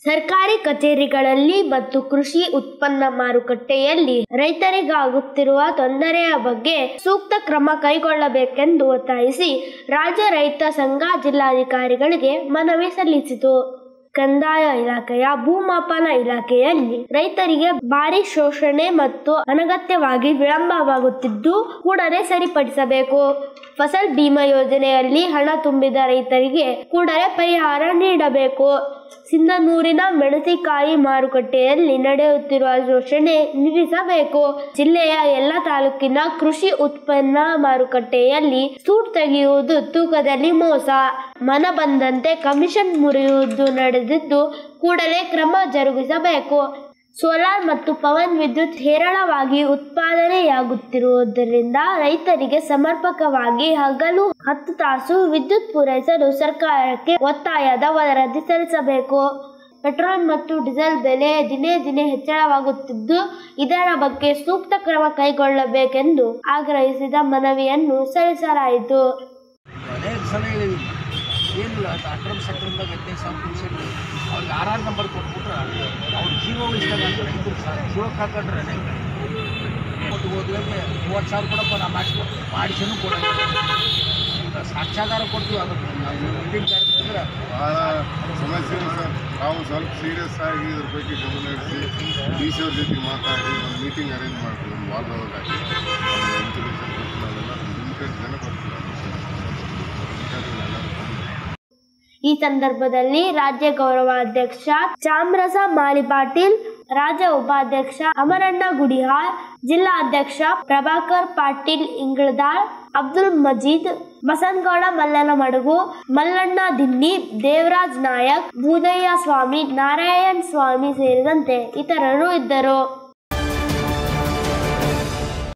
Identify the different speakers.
Speaker 1: ಸರ್ಕಾರಿ ಕಚೇರಿಗಳಲ್ಲಿ ಮತ್ತು ಕೃಷಿ ಉತ್ಪನ್ನ ಮಾರುಕಟ್ಟೆಯಲ್ಲಿ ರೈತರಿಗಾಗುತ್ತಿರುವ ತೊಂದರೆಯ ಬಗ್ಗೆ ಸೂಕ್ತ ಕ್ರಮ ಕೈಗೊಳ್ಳಬೇಕೆಂದು ಒತ್ತಾಯಿಸಿ ರಾಜ್ಯ ರೈತ ಸಂಘ ಜಿಲ್ಲಾಧಿಕಾರಿಗಳಿಗೆ ಮನವಿ ಸಲ್ಲಿಸಿತು ಕಂದಾಯ ಇಲಾಖೆಯ ಭೂಮಾಪನ ಇಲಾಖೆಯಲ್ಲಿ ರೈತರಿಗೆ ಭಾರಿ ಶೋಷಣೆ ಮತ್ತು ಅನಗತ್ಯವಾಗಿ ವಿಳಂಬವಾಗುತ್ತಿದ್ದು ಕೂಡಲೇ ಸರಿಪಡಿಸಬೇಕು ಫಸಲ್ ಬಿಮಾ ಯೋಜನೆಯಲ್ಲಿ ಹಣ ತುಂಬಿದ ರೈತರಿಗೆ ಕೂಡಲೇ ಪರಿಹಾರ ನೀಡಬೇಕು ಸಿಂಧನೂರಿನ ಮೆಣಸಿನಕಾಯಿ ಮಾರುಕಟ್ಟೆಯಲ್ಲಿ ನಡೆಯುತ್ತಿರುವ ಶೋಷಣೆ ನಿಲ್ಲಿಸಬೇಕು ಜಿಲ್ಲೆಯ ಎಲ್ಲ ತಾಲೂಕಿನ ಕೃಷಿ ಉತ್ಪನ್ನ ಮಾರುಕಟ್ಟೆಯಲ್ಲಿ ಸೂಟ್ ತೆಗೆಯುವುದು ತೂಕದಲ್ಲಿ ಮೋಸ ಮನ ಬಂದಂತೆ ಕಮಿಷನ್ ಮುರಿಯುವುದು ನಡೆದಿದ್ದು ಕೂಡಲೇ ಕ್ರಮ ಜರುಗಿಸಬೇಕು ಸೋಲಾರ್ ಮತ್ತು ಪವನ್ ವಿದ್ಯುತ್ ಹೇರಳವಾಗಿ ಉತ್ಪಾದನೆಯಾಗುತ್ತಿರುವುದರಿಂದ ರೈತರಿಗೆ ಸಮರ್ಪಕವಾಗಿ ಹಗಲು ಹತ್ತು ತಾಸು ವಿದ್ಯುತ್ ಪೂರೈಸಲು ಸರ್ಕಾರಕ್ಕೆ ಒತ್ತಾಯದ ವರದಿ ಸಲ್ಲಿಸಬೇಕು ಪೆಟ್ರೋಲ್ ಮತ್ತು ಡೀಸೆಲ್ ಬೆಲೆ ದಿನೇ ದಿನೇ ಹೆಚ್ಚಳವಾಗುತ್ತಿದ್ದು ಇದರ ಬಗ್ಗೆ ಸೂಕ್ತ ಕ್ರಮ ಕೈಗೊಳ್ಳಬೇಕೆಂದು ಆಗ್ರಹಿಸಿದ ಮನವಿಯನ್ನು ಸಲ್ಲಿಸಲಾಯಿತು
Speaker 2: ಅನೇಕ ಸಲ ಹೇಳಿದ್ವಿ ಏನಿಲ್ಲ ಅದು ಅಕ್ರಮ ಸಕ್ರಮದಾಗ ಹದಿನೈದು ಸಾವಿರ ಪರ್ಸೆಂಟ್ ಅವ್ರಿಗೆ ಆರ್ ಆರ್ ನಂಬರ್ ಕೊಟ್ಬಿಟ್ರೆ ಅವ್ರ ಜೀವ ಉಳಿಸ್ದಾಗ ಅಂತ ರೈತರು ಸಹ ಜೀವಕ್ಕೆ ಹಾಕೊಂಡ್ರೆ ಅನೇಕ ಕೊಟ್ಟು ಹೋದ್ಮೇಲೆ ಮೂವತ್ತು ಸಾವಿರ ಕೊಡಪ್ಪ ನಾ ಮಾಡಿಸ್ಕೊಡ್ತೀನಿ ಮಾಡಿಸಿನೂ ಕೊಡೋಲ್ಲ ಈಗ ಸಾಕ್ಷ್ಯಾಧಾರ ಕೊಡ್ತೀವಿ ಅದಕ್ಕೆ ಮೀಟಿಂಗ್ ಕರೆದ್ರೆ
Speaker 3: ಭಾಳ ಸಮಸ್ಯೆ ಇದೆ ಸರ್ ನಾವು ಸ್ವಲ್ಪ ಸೀರಿಯಸ್ ಆಗಿ ಇದ್ರ ಬಗ್ಗೆ ಗಮನ ಹರಿಸಿ ಡಿ ಸಿ ಅವ್ರ ಜೊತೆ ಮಾತಾಡಿ ಒಂದು ಮೀಟಿಂಗ್ ಅರೇಂಜ್ ಮಾಡ್ತೀವಿ ಒಂದು ವಾರದೊಳಗಾಗಿ ಒಂದು ಇನ್ಫಾರ್ಮೇಷನ್ ಕೊಟ್ಟು ನಾವೆಲ್ಲ ಲಿಮಿಟೆಡ್ ಜನ ಬರ್ತೀವಿ ಅಧಿಕಾರಿಗಳೆಲ್ಲ
Speaker 1: ಈ ಸಂದರ್ಭದಲ್ಲಿ ರಾಜ್ಯ ಗೌರವಾಧ್ಯಕ್ಷ ಚಾಮರಸ ಮಾಲಿ ಪಾಟೀಲ್ ರಾಜ್ಯ ಉಪಾಧ್ಯಕ್ಷ ಅಮರಣ್ಣ ಗುಡಿಹಾಳ್ ಜಿಲ್ಲಾ ಅಧ್ಯಕ್ಷ ಪ್ರಭಾಕರ್ ಪಾಟೀಲ್ ಇಂಗಳದಾಳ್ ಅಬ್ದುಲ್ ಮಜೀದ್ ಬಸನಗೌಡ ಮಲ್ಲನ ಮಡಗು ಮಲ್ಲಣ್ಣ ದಿನ್ನಿ ದೇವರಾಜ್ ನಾಯಕ್ ಭೂದಯ್ಯ ಸ್ವಾಮಿ ನಾರಾಯಣ್ ಸ್ವಾಮಿ ಸೇರಿದಂತೆ ಇತರರು ಇದ್ದರು